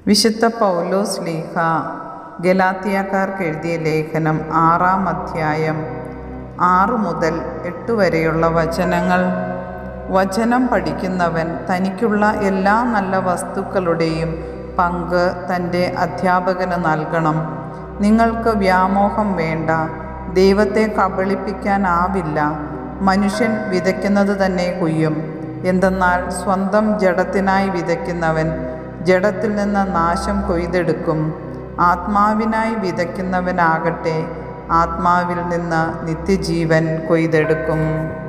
വിശുദ്ധ പൗലോസ് ലീഹ ഗലാത്തിയക്കാർക്ക് എഴുതിയ ലേഖനം ആറാം അധ്യായം ആറ് മുതൽ എട്ട് വരെയുള്ള വചനങ്ങൾ വചനം പഠിക്കുന്നവൻ തനിക്കുള്ള എല്ലാ നല്ല വസ്തുക്കളുടെയും പങ്ക് തൻ്റെ അധ്യാപകന് നൽകണം നിങ്ങൾക്ക് വ്യാമോഹം വേണ്ട ദൈവത്തെ കബളിപ്പിക്കാനാവില്ല മനുഷ്യൻ വിതയ്ക്കുന്നത് തന്നെ കൊയ്യും എന്തെന്നാൽ സ്വന്തം ജഡത്തിനായി വിതയ്ക്കുന്നവൻ ജഡത്തിൽ നിന്ന് നാശം കൊയ്തെടുക്കും ആത്മാവിനായി വിതയ്ക്കുന്നവനാകട്ടെ ആത്മാവിൽ നിന്ന് നിത്യജീവൻ കൊയ്തെടുക്കും